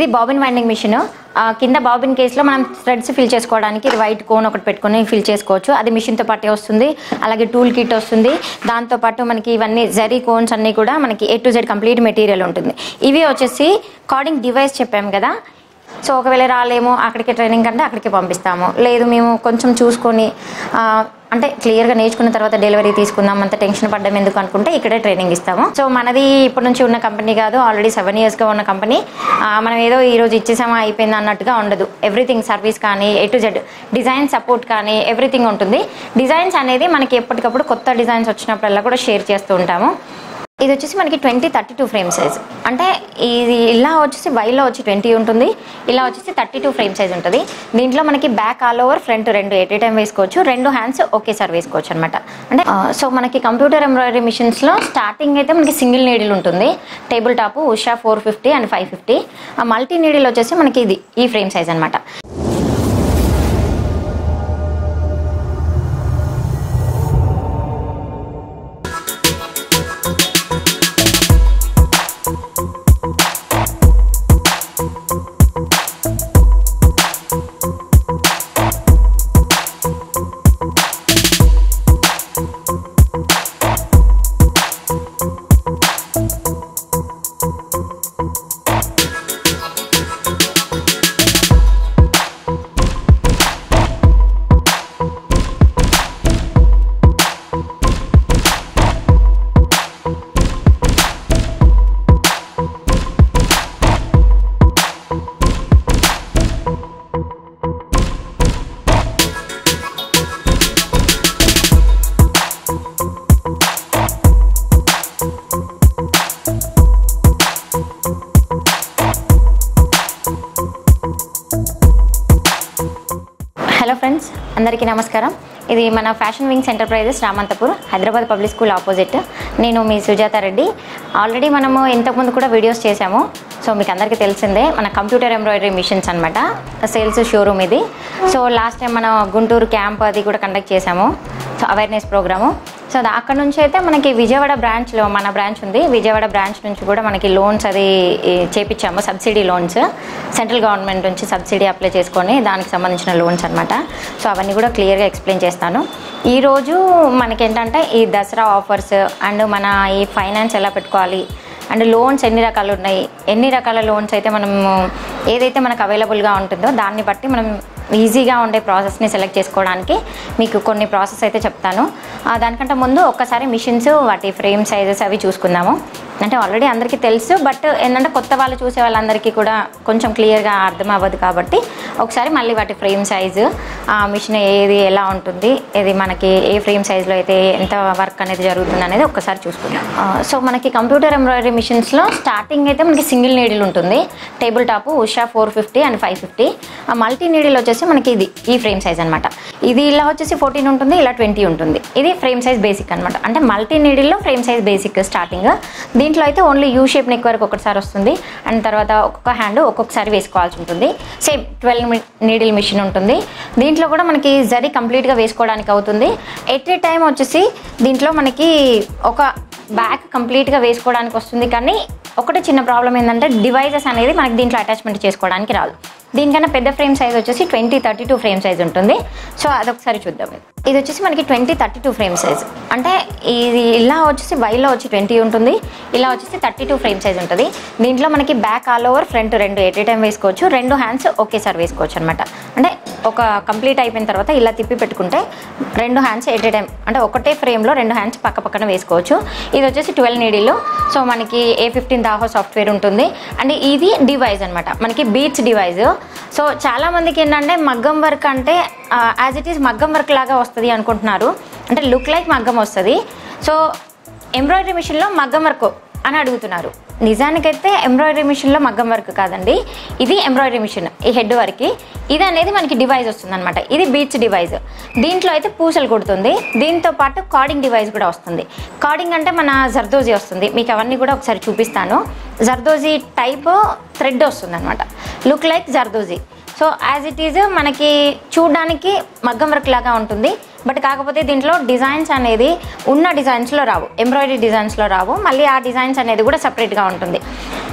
ఇది bobbin winding machine కింద bobbin కేసులో మనం థ్రెడ్స్ ఫిల్ చేసుకోవడానికి ఇది వైట్ కోన్ ఒకటి పెట్టుకొని ఫిల్ చేసుకోవచ్చు అది మిషన్తో పాటే వస్తుంది అలాగే టూల్ కిట్ వస్తుంది దాంతోపాటు మనకి ఇవన్నీ జరీ కోన్స్ అన్నీ కూడా మనకి A to Z complete material ఉంటుంది ఇవి వచ్చేసి కార్డింగ్ డివైస్ చెప్పాము కదా సో ఒకవేళ రాలేము అక్కడికి ట్రైనింగ్ అంటే అక్కడికి పంపిస్తాము లేదు మేము కొంచెం చూసుకొని ఆ, అంటే క్లియర్గా నేర్చుకున్న తర్వాత డెలివరీ తీసుకుందాం అంత టెన్షన్ పడ్డం ఎందుకు అనుకుంటే ఇక్కడే ట్రైనింగ్ ఇస్తాము సో మనది ఇప్పటి నుంచి ఉన్న కంపెనీ కాదు ఆల్రెడీ సెవెన్ ఇయర్స్గా ఉన్న కంపెనీ మనం ఏదో ఈ రోజు ఇచ్చేసామా అయిపోయింది అన్నట్టుగా ఉండదు ఎవ్రీథింగ్ సర్వీస్ కానీ A to Z design support కానీ ఎవ్రీథింగ్ ఉంటుంది డిజైన్స్ అనేది మనకి ఎప్పటికప్పుడు కొత్త డిజైన్స్ వచ్చినప్పుడల్లా కూడా షేర్ చేస్తూ ఉంటాము ఇది వచ్చేసి మనకి twenty thirty two frame size అంటే ఇది ఇలా వచ్చేసి వైలో వచ్చి ట్వంటీ ఉంటుంది ఇలా వచ్చేసి థర్టీ టూ ఫ్రేమ్ సైజ్ ఉంటుంది దీంట్లో మనకి బ్యాక్ ఆల్ ఓవర్ ఫ్రంట్ రెండు ఎట్ ఏ టైం వేసుకోవచ్చు రెండు హ్యాండ్స్ ఒకేసారి వేసుకోవచ్చు అనమాట అంటే సో మనకి కంప్యూటర్ ఎంబ్రాయిడరీ మిషన్స్లో స్టార్టింగ్ అయితే మనకి సింగిల్ నీడిల్ ఉంటుంది table top Usha four fifty and five fifty multi needle వచ్చేసి మనకి ఇది ఈ ఫ్రేమ్ సైజ్ అనమాట హలో ఫ్రెండ్స్ అందరికీ నమస్కారం ఇది మన Fashion Wings Enterprises Ramanthapur Hyderabad public school opposite నేను మీ సుజాత రెడ్డి ఆల్రెడీ మనము ఇంతకుముందు కూడా వీడియోస్ చేశాము సో మీకు అందరికీ తెలిసిందే మన కంప్యూటర్ ఎంబ్రాయిడరీ మిషన్స్ అనమాట సేల్స్ షోరూమ్ ఇది సో లాస్ట్ టైం మనం గుంటూరు క్యాంప్ అది కూడా కండక్ట్ చేశాము సో అవేర్నెస్ ప్రోగ్రాము సో దా- అక్కడ నుంచి అయితే మనకి విజయవాడ బ్రాంచ్లో మన బ్రాంచ్ ఉంది విజయవాడ బ్రాంచ్ నుంచి కూడా మనకి లోన్స్ అది ఈ, చేపించాము సబ్సిడీ లోన్స్ సెంట్రల్ గవర్నమెంట్ నుంచి సబ్సిడీ అప్లై చేసుకొని దానికి సంబంధించిన లోన్స్ అనమాట సో అవన్నీ కూడా క్లియర్గా ఎక్స్ప్లెయిన్ చేస్తాను ఈరోజు మనకేంటంటే ఈ దసరా ఆఫర్స్ అండ్ మన ఈ ఫైనాన్స్ ఎలా పెట్టుకోవాలి అండ్ లోన్స్ ఎన్ని రకాలు ఉన్నాయి ఎన్ని రకాల లోన్స్ అయితే మనము ఏదైతే మనకు అవైలబుల్గా ఉంటుందో దాన్ని బట్టి మనం ఈజీగా ఉండే ప్రాసెస్ని సెలెక్ట్ చేసుకోవడానికి మీకు కొన్ని ప్రాసెస్ అయితే చెప్తాను ఆ, దానికంటే ముందు ఒక్కసారి మిషన్స్ వాటి ఫ్రేమ్ సైజెస్ అవి చూసుకుందాము అంటే ఆల్రెడీ అందరికీ తెలుసు బట్ ఏంటంటే కొత్త వాళ్ళు చూసే వాళ్ళందరికీ కూడా కొంచెం క్లియర్గా అర్థం అవ్వదు కాబట్టి ఒకసారి మళ్ళీ వాటి ఫ్రేమ్ సైజు ఆ మిషన్ ఏది ఎలా ఉంటుంది ఇది మనకి ఏ ఫ్రేమ్ సైజులో అయితే ఎంత వర్క్ అనేది జరుగుతుంది అనేది ఒక్కసారి చూసుకుందాం ఆ, సో మనకి కంప్యూటర్ ఎంబ్రాయిడరీ మిషన్స్లో స్టార్టింగ్ అయితే మనకి సింగిల్ నీడిల్ ఉంటుంది table top Usha four fifty and five fifty multi needle వచ్చేసి మనకి ఇది ఈ ఫ్రేమ్ సైజ్ అనమాట ఇది ఇలా వచ్చేసి ఫోర్టీన్ ఉంటుంది ఇలా ట్వంటీ ఉంటుంది ఇది ఫ్రేమ్ సైజ్ బేసిక్ అనమాట అంటే మల్టీ నీడిల్లో ఫ్రేమ్ సైజ్ బేసిక్ స్టార్టింగ్ దీంట్లో అయితే ఓన్లీ యూ షేప్ నెక్ వరకు ఒకటిసారి వస్తుంది అండ్ తర్వాత ఒక్కొక్క హ్యాండ్ ఒక్కొక్కసారి వేసుకోవాల్సి ఉంటుంది సేమ్ ట్వెల్వ్ నీడిల్ మిషన్ ఉంటుంది దీంట్లో కూడా మనకి జరీ కంప్లీట్గా వేసుకోవడానికి అవుతుంది ఎట్ ఏ టైం వచ్చేసి దీంట్లో మనకి ఒక బ్యాక్ కంప్లీట్గా వేసుకోవడానికి వస్తుంది కానీ ఒకటి చిన్న ప్రాబ్లం ఏంటంటే డివైజెస్ అనేది మనకి దీంట్లో అటాచ్మెంట్ చేసుకోవడానికి రాదు దీనికన్నా పెద్ద ఫ్రేమ్ సైజ్ వచ్చేసి twenty thirty two frame size ఉంటుంది సో అదొకసారి చూద్దాం ఇది. ఇది వచ్చేసి మనకి twenty thirty two frame size అంటే ఇది ఇలా వచ్చేసి వైలో వచ్చి ట్వంటీ ఉంటుంది ఇలా వచ్చేసి థర్టీ టూ ఫ్రేమ్ సైజ్ ఉంటుంది దీంట్లో మనకి బ్యాక్ ఆల్ ఓవర్ ఫ్రంట్ రెండు ఎట్ ఏ టైం వేసుకోవచ్చు రెండు హ్యాండ్స్ ఒకేసారి వేసుకోవచ్చు అనమాట అంటే ఒక కంప్లీట్ అయిపోయిన తర్వాత ఇలా తిప్పి పెట్టుకుంటే రెండు హ్యాండ్స్ ఎట్ ఏ టైం అంటే ఒకటే ఫ్రేమ్లో రెండు హ్యాండ్స్ పక్క పక్కన వేసుకోవచ్చు ఇది వచ్చేసి ట్వెల్వ్ నీడిలు సో మనకి ఏ ఫిఫ్టీన్ దాహో సాఫ్ట్వేర్ ఉంటుంది అండ్ ఇది డివైజ్ అనమాట మనకి బీట్స్ డివైజ్ సో చాలా మందికి ఏంటంటే మగ్గం వర్క్ అంటే యాజ్ ఇట్ ఈస్ మగ్గం వర్క్ లాగా వస్తుంది అనుకుంటున్నారు అంటే లుక్ లైక్ మగ్గం వస్తుంది సో ఎంబ్రాయిడరీ మిషన్లో మగ్గం వర్క్ అని అడుగుతున్నారు నిజానికైతే ఎంబ్రాయిడరీ మిషన్లో మగ్గం వర్క్ కాదండి ఇది ఎంబ్రాయిడరీ మిషన్ ఈ హెడ్ వర్క్కి ఇది అనేది మనకి డివైస్ వస్తుంది అనమాట ఇది బీచ్ డివైస్ దీంట్లో అయితే పూసలు కుడుతుంది దీంతో పాటు కార్డింగ్ డివైస్ కూడా వస్తుంది కార్డింగ్ అంటే మన జర్దోజీ వస్తుంది మీకు అవన్నీ కూడా ఒకసారి చూపిస్తాను జర్దోజీ టైప్ థ్రెడ్ వస్తుంది అనమాట look like zardozi so as it is మనకి చూడడానికి మగ్గం వర్క్ లాగా ఉంటుంది బట్ కాకపోతే దీంట్లో డిజైన్స్ అనేది ఉన్న డిజైన్స్లో రావు ఎంబ్రాయిడరీ డిజైన్స్లో రావు మళ్ళీ ఆ డిజైన్స్ అనేది కూడా సపరేట్గా ఉంటుంది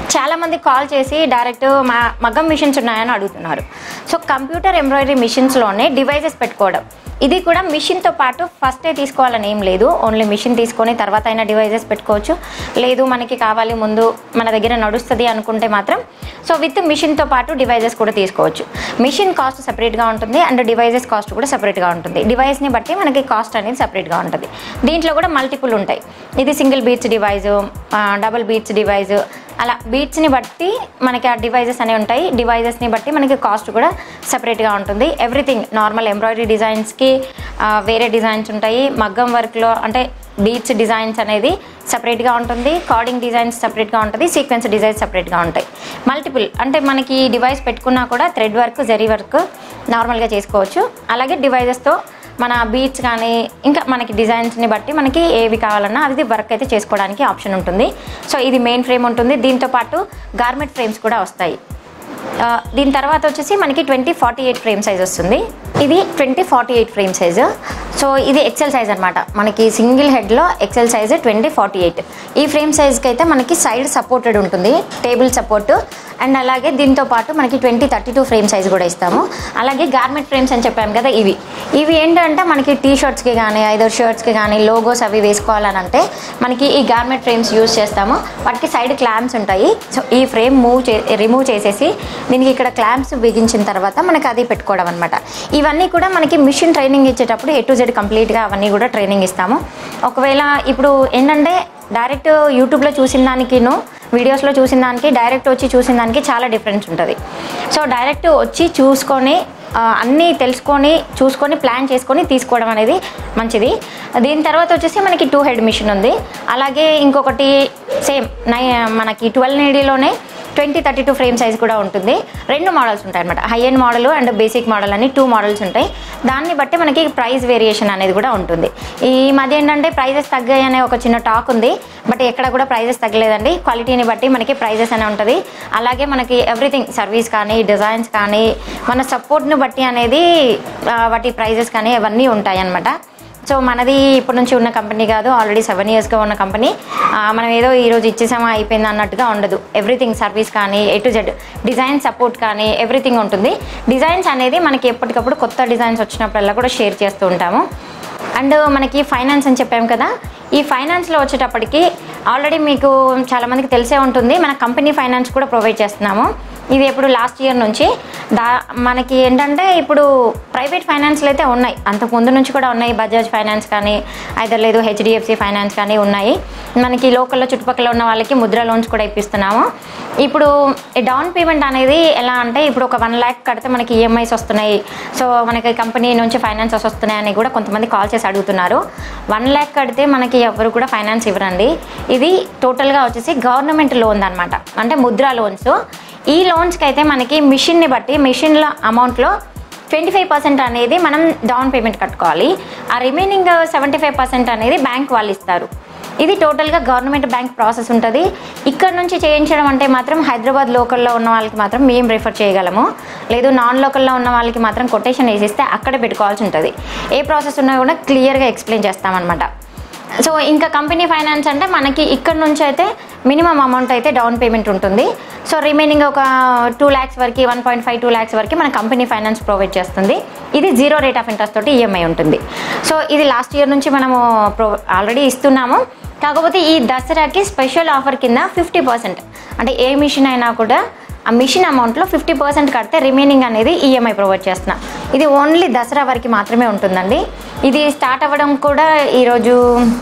చాలామంది కాల్ చేసి డైరెక్ట్ మా మగ్గం మిషన్స్ ఉన్నాయని అడుగుతున్నారు సో కంప్యూటర్ ఎంబ్రాయిడరీ మిషన్స్లోనే డివైజెస్ పెట్టుకోవడం ఇది కూడా మిషన్తో పాటు ఫస్టే తీసుకోవాలని ఏం లేదు ఓన్లీ మిషన్ తీసుకొని తర్వాత అయినా డివైజెస్ పెట్టుకోవచ్చు లేదు మనకి కావాలి ముందు మన దగ్గర నడుస్తుంది అనుకుంటే మాత్రం సో విత్ మిషన్తో పాటు డివైజెస్ కూడా తీసుకోవచ్చు మిషన్ కాస్ట్ సపరేట్గా ఉంటుంది అండ్ డివైజెస్ కాస్ట్ కూడా సపరేట్గా ఉంటుంది డివైస్ని బట్టి మనకి కాస్ట్ అనేది సపరేట్గా ఉంటుంది దీంట్లో కూడా మల్టిపుల్ ఉంటాయి ఇది single beats device double beats device అలా బీట్స్ని బట్టి మనకి ఆ డివైజెస్ అనేవి ఉంటాయి డివైజెస్ని బట్టి మనకి కాస్ట్ కూడా సపరేట్గా ఉంటుంది ఎవ్రీథింగ్ నార్మల్ ఎంబ్రాయిడరీ డిజైన్స్కి వేరే డిజైన్స్ ఉంటాయి మగ్గం వర్క్లో అంటే బీట్స్ డిజైన్స్ అనేది సపరేట్గా ఉంటుంది కార్డింగ్ డిజైన్స్ సపరేట్గా ఉంటుంది సీక్వెన్స్ డిజైన్స్ సపరేట్గా ఉంటాయి మల్టిపుల్ అంటే మనకి డివైస్ పెట్టుకున్నా కూడా థ్రెడ్ వర్క్ జరీ వర్క్ నార్మల్గా చేసుకోవచ్చు అలాగే డివైజెస్తో మన బీట్స్ కానీ ఇంకా మనకి డిజైన్స్ని బట్టి మనకి ఏవి కావాలన్నా అది వర్క్ అయితే చేసుకోవడానికి ఆప్షన్ ఉంటుంది సో ఇది మెయిన్ ఫ్రేమ్ ఉంటుంది దీంతో పాటు గార్మెంట్ ఫ్రేమ్స్ కూడా వస్తాయి ఆ, దీని తర్వాత వచ్చేసి మనకి twenty forty eight frame size వస్తుంది ఇది twenty forty eight frame size so ఇది ఎక్సెల్ సైజ్ అనమాట మనకి సింగిల్ హెడ్లో excel size twenty forty eight ఈ ఫ్రేమ్ సైజ్కి అయితే మనకి సైడ్ సపోర్టెడ్ ఉంటుంది టేబుల్ సపోర్ట్ అండ్ అలాగే దీంతో పాటు మనకి twenty thirty two frame size కూడా ఇస్తాము అలాగే గార్మెంట్ ఫ్రేమ్స్ అని చెప్పాము కదా ఇవి ఇవి ఏంటంటే మనకి టీ షర్ట్స్కి కానీ ఐదర్ షర్ట్స్కి కానీ లోగోస్ అవి వేసుకోవాలని అంటే మనకి ఈ గార్మెంట్ ఫ్రేమ్స్ యూజ్ చేస్తాము వాటికి సైడ్ క్లాంప్స్ ఉంటాయి సో ఈ ఫ్రేమ్ మూవ్ చే రిమూవ్ చేసేసి దీనికి ఇక్కడ క్లాంప్స్ బిగించిన తర్వాత మనకి అది పెట్టుకోవడం అనమాట ఇవన్నీ కూడా మనకి మిషన్ ట్రైనింగ్ ఇచ్చేటప్పుడు ఏ టు జెడ్ కంప్లీట్గా అవన్నీ కూడా ట్రైనింగ్ ఇస్తాము ఒకవేళ ఇప్పుడు ఏంటంటే డైరెక్ట్ యూట్యూబ్లో చూసిన దానికిను వీడియోస్లో చూసిన దానికి డైరెక్ట్ వచ్చి చూసిన దానికి చాలా డిఫరెన్స్ ఉంటుంది సో డైరెక్ట్ వచ్చి చూసుకొని ఆ, అన్నీ తెలుసుకొని చూసుకొని ప్లాన్ చేసుకొని తీసుకోవడం అనేది మంచిది దీని తర్వాత వచ్చేసి మనకి టూ హెడ్ మిషన్ ఉంది అలాగే ఇంకొకటి సేమ్ నై మనకి ట్వెల్వ్ నీడీలోనే twenty thirty two frame size కూడా ఉంటుంది రెండు మోడల్స్ ఉంటాయి అనమాట high end model and basic model అని టూ మోడల్స్ ఉంటాయి దాన్ని బట్టి మనకి ప్రైస్ వేరియేషన్ అనేది కూడా ఉంటుంది ఈ మధ్య ఏంటంటే ప్రైజెస్ తగ్గాయి అనే ఒక చిన్న టాక్ ఉంది బట్ ఎక్కడ కూడా ప్రైజెస్ తగ్గలేదండి క్వాలిటీని బట్టి మనకి ప్రైజెస్ అనే ఉంటుంది అలాగే మనకి ఎవ్రీథింగ్ సర్వీస్ కానీ డిజైన్స్ కానీ మన సపోర్ట్ని బట్టి అనేది ఆ, వాటి ప్రైజెస్ కానీ అవన్నీ ఉంటాయి అన్నమాట సో మనది ఇప్పటి నుంచి ఉన్న కంపెనీ కాదు ఆల్రెడీ సెవెన్ ఇయర్స్గా ఉన్న కంపెనీ మనం ఏదో ఈరోజు ఇచ్చేసామా అయిపోయింది అన్నట్టుగా ఉండదు ఎవ్రీథింగ్ సర్వీస్ కానీ A to Z design support కానీ ఎవ్రీథింగ్ ఉంటుంది డిజైన్స్ అనేది మనకి ఎప్పటికప్పుడు కొత్త డిజైన్స్ వచ్చినప్పుడల్లా కూడా షేర్ చేస్తూ ఉంటాము అండ్ మనకి ఫైనాన్స్ అని చెప్పాము కదా ఈ ఫైనాన్స్లో వచ్చేటప్పటికి ఆల్రెడీ మీకు చాలామందికి తెలిసే ఉంటుంది మన కంపెనీ ఫైనాన్స్ కూడా ప్రొవైడ్ చేస్తున్నాము ఇది ఎప్పుడు లాస్ట్ ఇయర్ నుంచి దా మనకి ఏంటంటే ఇప్పుడు ప్రైవేట్ ఫైనాన్స్లు అయితే ఉన్నాయి అంతకు ముందు నుంచి కూడా ఉన్నాయి బజాజ్ ఫైనాన్స్ కానీ అయితే లేదు హెచ్డిఎఫ్సి ఫైనాన్స్ కానీ ఉన్నాయి మనకి లోకల్లో చుట్టుపక్కల ఉన్న వాళ్ళకి ముద్ర లోన్స్ కూడా ఇప్పిస్తున్నాము ఇప్పుడు డౌన్ పేమెంట్ అనేది ఎలా అంటే ఇప్పుడు ఒక వన్ ల్యాక్ కడితే మనకి ఈఎంఐస్ వస్తున్నాయి సో మనకి కంపెనీ నుంచి ఫైనాన్సెస్ వస్తున్నాయి అని కూడా కొంతమంది కాల్ చేసి అడుగుతున్నారు వన్ ల్యాక్ కడితే మనకి ఎవరు కూడా ఫైనాన్స్ ఇవ్వరండి ఇది టోటల్గా వచ్చేసి గవర్నమెంట్ లోన్ అనమాట అంటే ముద్ర లోన్స్ ఈ లోన్స్కి అయితే మనకి మిషన్ని బట్టి మిషన్ల అమౌంట్లో ట్వంటీ ఫైవ్ పర్సెంట్ అనేది మనం డౌన్ పేమెంట్ కట్టుకోవాలి ఆ రిమైనింగ్ సెవెంటీ ఫైవ్ పర్సెంట్ అనేది బ్యాంక్ వాళ్ళు ఇస్తారు ఇది టోటల్గా గవర్నమెంట్ బ్యాంక్ ప్రాసెస్ ఉంటుంది ఇక్కడ నుంచి చేయించడం అంటే మాత్రం హైదరాబాద్ లోకల్లో ఉన్న వాళ్ళకి మాత్రం మేము రిఫర్ చేయగలము లేదు నాన్ లోకల్లో ఉన్న వాళ్ళకి మాత్రం కొటేషన్ వేసిస్తే అక్కడే పెట్టుకోవాల్సి ఉంటుంది ఏ ప్రాసెస్ ఉన్నా కూడా క్లియర్గా ఎక్స్ప్లెయిన్ చేస్తామన్నమాట సో ఇంకా కంపెనీ ఫైనాన్స్ అంటే మనకి ఇక్కడ నుంచి అయితే మినిమం అమౌంట్ అయితే డౌన్ పేమెంట్ ఉంటుంది సో రిమైనింగ్ ఒక టూ ల్యాక్స్ వరకు one point five two lakhs వరకు మన కంపెనీ ఫైనాన్స్ ప్రొవైడ్ చేస్తుంది ఇది జీరో రేట్ ఆఫ్ ఇంట్రెస్ట్ తోటి ఈఎంఐ ఉంటుంది సో ఇది లాస్ట్ ఇయర్ నుంచి మనము ప్రో ఆల్రెడీ ఇస్తున్నాము కాకపోతే ఈ దసరాకి స్పెషల్ ఆఫర్ కింద ఫిఫ్టీ పర్సెంట్ అంటే ఏ మిషన్ అయినా కూడా ఆ మిషన్ అమౌంట్లో ఫిఫ్టీ పర్సెంట్ కడితే రిమైనింగ్ అనేది ఈఎంఐ ప్రొవైడ్ చేస్తున్నా ఇది ఓన్లీ దసరా వరకు మాత్రమే ఉంటుందండి ఇది స్టార్ట్ అవ్వడం కూడా ఈరోజు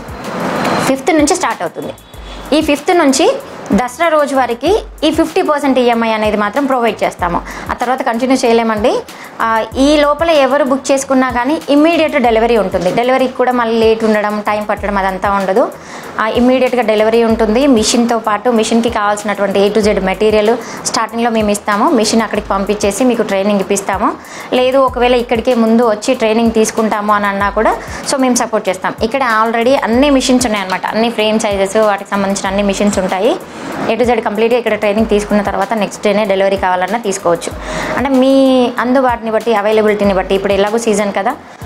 ఫిఫ్త్ నుంచి స్టార్ట్ అవుతుంది ఈ ఫిఫ్త్ నుంచి దసరా రోజు వరకు ఈ ఫిఫ్టీ పర్సెంట్ ఈఎంఐ అనేది మాత్రం ప్రొవైడ్ చేస్తాము ఆ తర్వాత కంటిన్యూ చేయలేమండి ఆ, ఈ లోపల ఎవరు బుక్ చేసుకున్నా కానీ ఇమ్మీడియట్ డెలివరీ ఉంటుంది డెలివరీకి కూడా మళ్ళీ లేట్ ఉండడం టైం పట్టడం అదంతా ఉండదు ఇమ్మీడియట్గా డెలివరీ ఉంటుంది మిషన్తో పాటు మిషన్కి కావాల్సినటువంటి ఏ టు జెడ్ మెటీరియల్ స్టార్టింగ్లో మేము ఇస్తాము మిషన్ అక్కడికి పంపించేసి మీకు ట్రైనింగ్ ఇప్పిస్తాము లేదు ఒకవేళ ఇక్కడికే ముందు వచ్చి ట్రైనింగ్ తీసుకుంటాము అని అన్నా కూడా సో మేము సపోర్ట్ చేస్తాం ఇక్కడ ఆల్రెడీ అన్ని మిషన్స్ ఉన్నాయన్నమాట అన్ని ఫ్రేమ్ సైజెస్ వాటికి సంబంధించిన అన్ని మిషన్స్ ఉంటాయి ఏ టు జెడ్ కంప్లీట్గా ఇక్కడ ట్రైనింగ్ తీసుకున్న తర్వాత నెక్స్ట్ డేనే డెలివరీ కావాలన్నా తీసుకోవచ్చు అంటే మీ అందుబాటుని బట్టి అవైలబిలిటీని బట్టి ఇప్పుడు ఎలాగో సీజన్ కదా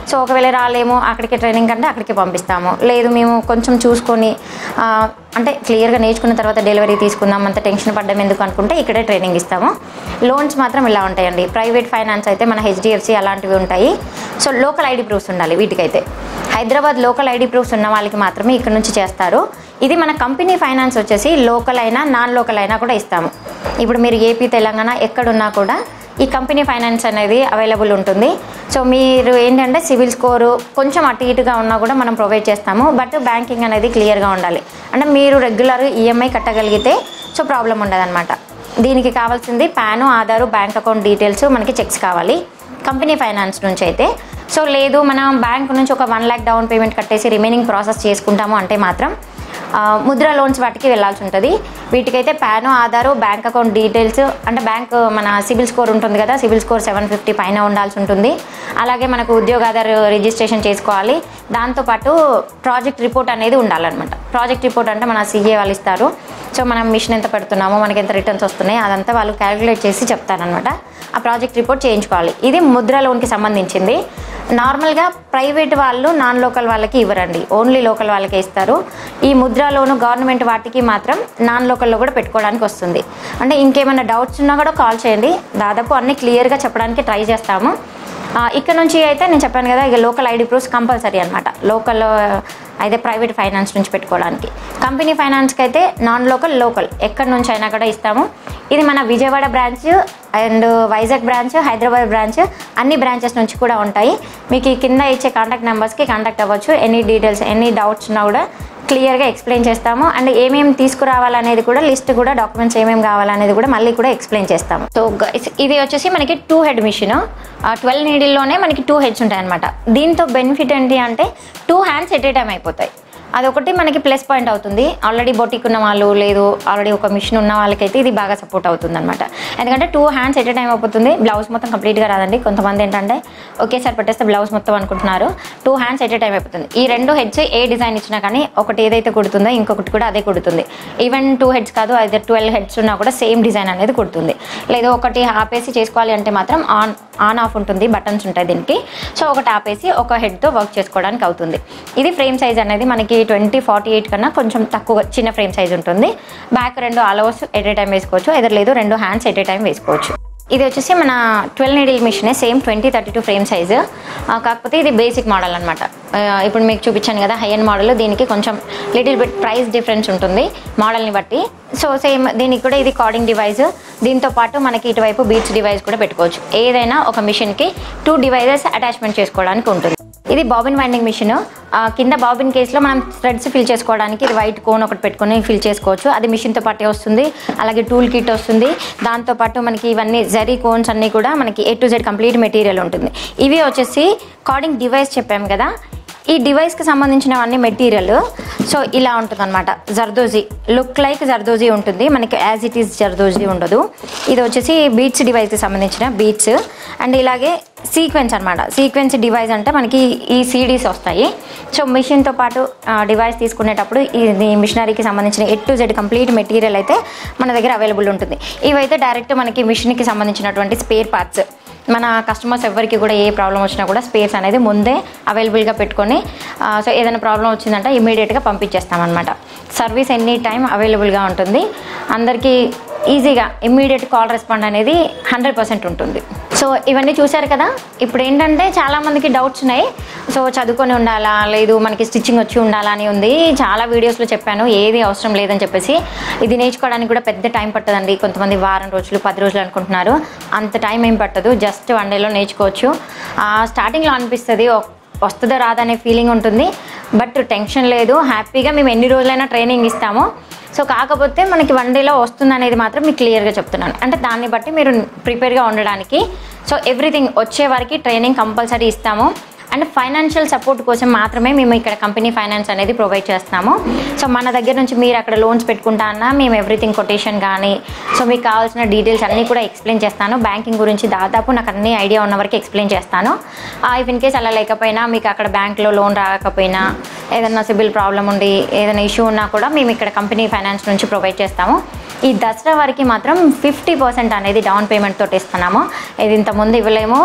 సో ఒకవేళ రాలేమో అక్కడికి ట్రైనింగ్ అంటే అక్కడికి పంపిస్తాము లేదు మేము కొంచెం చూసుకొని ఆ, అంటే క్లియర్గా నేర్చుకున్న తర్వాత డెలివరీ తీసుకుందాం అంత టెన్షన్ పడ్డం ఎందుకు అనుకుంటే ఇక్కడే ట్రైనింగ్ ఇస్తాము లోన్స్ మాత్రం ఇలా ఉంటాయండి ప్రైవేట్ ఫైనాన్స్ అయితే మన హెచ్డిఎఫ్సి అలాంటివి ఉంటాయి సో లోకల్ ఐడి ప్రూఫ్స్ ఉండాలి వీటికైతే హైదరాబాద్ లోకల్ ఐడి ప్రూఫ్స్ ఉన్న వాళ్ళకి మాత్రమే ఇక్కడ నుంచి చేస్తారు ఇది మన కంపెనీ ఫైనాన్స్ వచ్చేసి లోకల్ అయినా నాన్ లోకల్ అయినా కూడా ఇస్తాము ఇప్పుడు మీరు ఏపీ తెలంగాణ ఎక్కడున్నా కూడా ఈ కంపెనీ ఫైనాన్స్ అనేది అవైలబుల్ ఉంటుంది సో మీరు ఏంటంటే సివిల్ స్కోరు కొంచెం అటు ఇటుగా ఉన్నా కూడా మనం ప్రొవైడ్ చేస్తాము బట్ బ్యాంకింగ్ అనేది క్లియర్గా ఉండాలి అంటే మీరు రెగ్యులర్ ఈఎంఐ కట్టగలిగితే సో ప్రాబ్లం ఉండదన్నమాట దీనికి కావాల్సింది PAN Aadhaar bank account details మనకి చెక్స్ కావాలి కంపెనీ ఫైనాన్స్ నుంచి అయితే సో లేదు మనం బ్యాంక్ నుంచి ఒక వన్ ల్యాక్ డౌన్ పేమెంట్ కట్టేసి రిమైనింగ్ ప్రాసెస్ చేసుకుంటాము అంటే మాత్రం ఆ, ముద్ర లోన్స్ వాటికి వెళ్ళాల్సి ఉంటుంది వీటికైతే PAN Aadhaar bank account details అంటే బ్యాంక్ మన సిబిల్ స్కోర్ ఉంటుంది కదా సిబిల్ స్కోర్ సెవెన్ ఫిఫ్టీ పైన ఉండాల్సి ఉంటుంది అలాగే మనకు ఉద్యోగాధారు రిజిస్ట్రేషన్ చేసుకోవాలి దాంతోపాటు ప్రాజెక్ట్ రిపోర్ట్ అనేది ఉండాలన్నమాట ప్రాజెక్ట్ రిపోర్ట్ అంటే మన సీఏ వాళ్ళు ఇస్తారు సో మనం మిషన్ ఎంత పెడుతున్నామో మనకి ఎంత రిటర్న్స్ వస్తున్నాయి అదంతా వాళ్ళు క్యాలిక్యులేట్ చేసి చెప్తారనమాట ఆ ప్రాజెక్ట్ రిపోర్ట్ చేయించుకోవాలి ఇది ముద్ర లోన్కి సంబంధించింది నార్మల్గా ప్రైవేట్ వాళ్ళు నాన్ లోకల్ వాళ్ళకి ఇవ్వరండి ఓన్లీ లోకల్ వాళ్ళకే ఇస్తారు ఈ ముద్ర లోను గవర్నమెంట్ వాటికి మాత్రం నాన్ లోకల్లో కూడా పెట్టుకోవడానికి వస్తుంది అంటే ఇంకేమైనా డౌట్స్ ఉన్నా కూడా కాల్ చేయండి దాదాపు అన్ని క్లియర్గా చెప్పడానికి ట్రై చేస్తాము ఆ, ఇక్కడ నుంచి అయితే నేను చెప్పాను కదా ఇక లోకల్ ఐడి ప్రూఫ్స్ కంపల్సరీ అనమాట లోకల్ అయితే ప్రైవేట్ ఫైనాన్స్ నుంచి పెట్టుకోవడానికి కంపెనీ ఫైనాన్స్కి అయితే నాన్ లోకల్ లోకల్ ఎక్కడి నుంచి అయినా కూడా ఇస్తాము ఇది మన Vijayawada branch and Vizag branch Hyderabad branch అన్ని బ్రాంచెస్ నుంచి కూడా ఉంటాయి మీకు ఈ కింద ఇచ్చే కాంటాక్ట్ నెంబర్స్కి కాంటాక్ట్ అవ్వచ్చు ఎనీ డీటెయిల్స్ ఎనీ డౌట్స్ ఉన్నా కూడా క్లియర్గా ఎక్స్ప్లెయిన్ చేస్తాము అండ్ ఏమేమి తీసుకురావాలనేది కూడా లిస్ట్ కూడా డాక్యుమెంట్స్ ఏమేమి కావాలనేది కూడా మళ్ళీ కూడా ఎక్స్ప్లెయిన్ చేస్తాము సో guys, ఇది వచ్చేసి మనకి టూ హెడ్ మిషన్ ట్వెల్వ్ నీడిల్లోనే మనకి టూ హెడ్స్ ఉంటాయి అనమాట దీంతో బెనిఫిట్ ఏంటి అంటే two hands at a time అయిపోతాయి అదొకటి మనకి ప్లస్ పాయింట్ అవుతుంది ఆల్రెడీ బొటిక్ ఉన్న వాళ్ళు లేదు ఆల్రెడీ ఒక మిషన్ ఉన్న వాళ్ళకైతే ఇది బాగా సపోర్ట్ అవుతుంది అనమాట ఎందుకంటే two hands at a time అయిపోతుంది బ్లౌజ్ మొత్తం కంప్లీట్గా రాదండి కొంతమంది ఏంటంటే ఒకేసారి పెట్టేస్తే బ్లౌజ్ మొత్తం అనుకుంటున్నారు two hands at a time అయిపోతుంది ఈ రెండు హెడ్స్ ఏ డిజైన్ ఇచ్చినా కానీ ఒకటి ఏదైతే కుడుతుందో ఇంకొకటి కూడా అదే కుడుతుంది ఈవెన్ టూ హెడ్స్ కాదు అయితే ట్వెల్వ్ హెడ్స్ ఉన్నా కూడా సేమ్ డిజైన్ అనేది కుడుతుంది లేదు ఒకటి ఆపేసి చేసుకోవాలి అంటే మాత్రం ఆన్ ఆన్ ఆఫ్ ఉంటుంది బటన్స్ ఉంటాయి దీనికి సో ఒకటి ఆపేసి ఒక హెడ్తో వర్క్ చేసుకోవడానికి అవుతుంది ఇది ఫ్రేమ్ సైజ్ అనేది మనకి ట్వంటీ ఫార్టీ ఎయిట్ కన్నా కొంచెం తక్కువ చిన్న ఫ్రేమ్ సైజ్ ఉంటుంది బ్యాక్ రెండు ఆల్ఓవర్స్ ఎట్ ఏ టైం వేసుకోవచ్చు ఎదురు లేదు రెండు హ్యాండ్స్ ఎట్ ఏ టైం వేసుకోవచ్చు ఇది వచ్చేసి మన ట్వెల్వ్ నీడిల్ మిషనే same twenty thirty two frame size కాకపోతే ఇది బేసిక్ మోడల్ అనమాట ఇప్పుడు మీకు చూపించాను కదా హై అండ్ మోడల్ దీనికి కొంచెం లిటిల్ బిట్ ప్రైస్ డిఫరెన్స్ ఉంటుంది మోడల్ని బట్టి సో సేమ్ దీనికి కూడా ఇది కార్డింగ్ డివైస్ దీంతో పాటు మనకి ఇటువైపు బీట్స్ డివైస్ కూడా పెట్టుకోవచ్చు ఏదైనా ఒక మిషన్కి టూ డివైజెస్ అటాచ్మెంట్ చేసుకోవడానికి ఉంటుంది ఇది బాబిన్ వైండింగ్ మిషన్ కింద బాబిన్ కేసులో మనం థ్రెడ్స్ ఫిల్ చేసుకోవడానికి ఇది వైట్ కోన్ ఒకటి పెట్టుకొని ఫిల్ చేసుకోవచ్చు అది మిషన్తో పాటే వస్తుంది అలాగే టూల్ కిట్ వస్తుంది దాంతోపాటు మనకి ఇవన్నీ జరీ కోన్స్ అన్నీ కూడా మనకి A to Z complete material ఉంటుంది ఇవి వచ్చేసి కార్డింగ్ డివైస్ చెప్పాము కదా ఈ డివైస్కి సంబంధించినవన్నీ మెటీరియల్ సో ఇలా ఉంటుంది అనమాట జర్దోజీ లుక్ లైక్ జర్దోజీ ఉంటుంది మనకి యాజ్ ఇట్ ఈస్ జర్దోజీ ఉండదు ఇది వచ్చేసి బీట్స్ డివైస్కి సంబంధించిన బీట్స్ అండ్ ఇలాగే సీక్వెన్స్ అనమాట సీక్వెన్స్ డివైస్ అంటే మనకి ఈ సీడీస్ వస్తాయి సో మిషన్తో పాటు డివైస్ తీసుకునేటప్పుడు ఇది మిషనరీకి సంబంధించిన A to Z complete material అయితే మన దగ్గర అవైలబుల్ ఉంటుంది ఇవైతే డైరెక్ట్ మనకి మిషన్కి సంబంధించినటువంటి స్పేర్ పార్ట్స్ మన కస్టమర్స్ ఎవరికి కూడా ఏ ప్రాబ్లం వచ్చినా కూడా స్పేస్ అనేది ముందే అవైలబుల్గా పెట్టుకొని ఆ, సో ఏదైనా ప్రాబ్లం వచ్చిందంటే ఇమీడియట్గా పంపించేస్తామన్నమాట సర్వీస్ ఎనీ టైం అవైలబుల్గా ఉంటుంది అందరికీ ఈజీగా ఇమ్మీడియట్ కాల్ రెస్పాండ్ అనేది హండ్రెడ్ పర్సెంట్ ఉంటుంది సో ఇవన్నీ చూశారు కదా ఇప్పుడు ఏంటంటే చాలామందికి డౌట్స్ ఉన్నాయి సో చదువుకొని ఉండాలా లేదు మనకి స్టిచ్చింగ్ వచ్చి ఉండాలా అని ఉంది చాలా వీడియోస్లో చెప్పాను ఏది అవసరం లేదని చెప్పేసి ఇది నేర్చుకోవడానికి కూడా పెద్ద టైం పట్టదండి కొంతమంది వారం రోజులు పది రోజులు అనుకుంటున్నారు అంత టైం ఏం పట్టదు జస్ట్ వన్ డేలో నేర్చుకోవచ్చు ఆ, స్టార్టింగ్లో అనిపిస్తుంది "ఓ, వస్తుందో రాదనే ఫీలింగ్ ఉంటుంది బట్ టెన్షన్ లేదు హ్యాపీగా మేము ఎన్ని రోజులైనా ట్రైనింగ్ ఇస్తాము సో కాకపోతే మనకి వన్ డేలో వస్తుంది అనేది మాత్రం మీకు క్లియర్గా చెప్తున్నాను అంటే దాన్ని బట్టి మీరు ప్రిపేర్గా ఉండడానికి సో ఎవ్రీథింగ్ వచ్చే వరకు ట్రైనింగ్ కంపల్సరీ ఇస్తాము అండ్ ఫైనాన్షియల్ సపోర్ట్ కోసం మాత్రమే మేము ఇక్కడ కంపెనీ ఫైనాన్స్ అనేది ప్రొవైడ్ చేస్తాము సో మన దగ్గర నుంచి మీరు అక్కడ లోన్స్ పెట్టుకుంటా అన్నా మేము ఎవ్రీథింగ్ కొటేషన్ కానీ సో మీకు కావాల్సిన డీటెయిల్స్ అన్నీ కూడా ఎక్స్ప్లెయిన్ చేస్తాను బ్యాంకింగ్ గురించి దాదాపు నాకు అన్ని ఐడియా ఉన్న వరకు ఎక్స్ప్లెయిన్ చేస్తాను ఇఫ్ ఇన్ కేస్ అలా లేకపోయినా మీకు అక్కడ బ్యాంక్లో లోన్ రాకపోయినా ఏదైనా సిబిల్ ప్రాబ్లం ఉండి ఏదైనా ఇష్యూ ఉన్నా కూడా మేము ఇక్కడ కంపెనీ ఫైనాన్స్ నుంచి ప్రొవైడ్ చేస్తాము ఈ దసరా వరకు మాత్రం ఫిఫ్టీ పర్సెంట్ అనేది డౌన్ పేమెంట్ తోటి ఇస్తున్నాము ఇది ఇంతకుముందు ఇవ్వలేము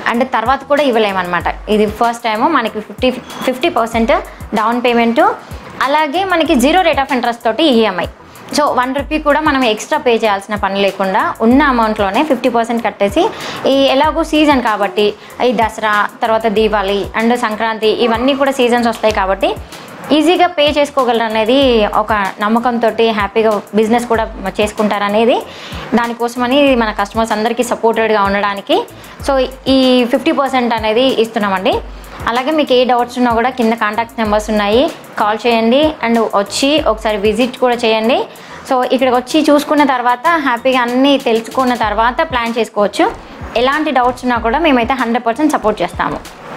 అండ్ తర్వాత కూడా ఇవ్వలేమన్నమాట ఇది ఫస్ట్ టైము మనకి fifty fifty percent down payment అలాగే మనకి జీరో రేట్ ఆఫ్ ఇంట్రెస్ట్ తోటి ఈఎంఐ సో వన్ రూపీ కూడా మనం ఎక్స్ట్రా పే చేయాల్సిన పని లేకుండా ఉన్న అమౌంట్లోనే ఫిఫ్టీ పర్సెంట్ కట్టేసి ఈ ఎలాగో సీజన్ కాబట్టి ఈ దసరా తర్వాత దీపావళి అండ్ సంక్రాంతి ఇవన్నీ కూడా సీజన్స్ వస్తాయి కాబట్టి ఈజీగా పే చేసుకోగలరు అనేది ఒక నమ్మకంతో హ్యాపీగా బిజినెస్ కూడా చేసుకుంటారనేది దానికోసమని మన కస్టమర్స్ అందరికీ సపోర్టెడ్గా ఉండడానికి సో ఈ ఫిఫ్టీ పర్సెంట్ అనేది ఇస్తున్నామండి అలాగే మీకు ఏ డౌట్స్ ఉన్నా కూడా కింద కాంటాక్ట్ నెంబర్స్ ఉన్నాయి కాల్ చేయండి అండ్ వచ్చి ఒకసారి విజిట్ కూడా చేయండి సో ఇక్కడికి వచ్చి చూసుకున్న తర్వాత హ్యాపీగా అన్నీ తెలుసుకున్న తర్వాత ప్లాన్ చేసుకోవచ్చు ఎలాంటి డౌట్స్ ఉన్నా కూడా మేమైతే హండ్రెడ్ పర్సెంట్ సపోర్ట్ చేస్తాము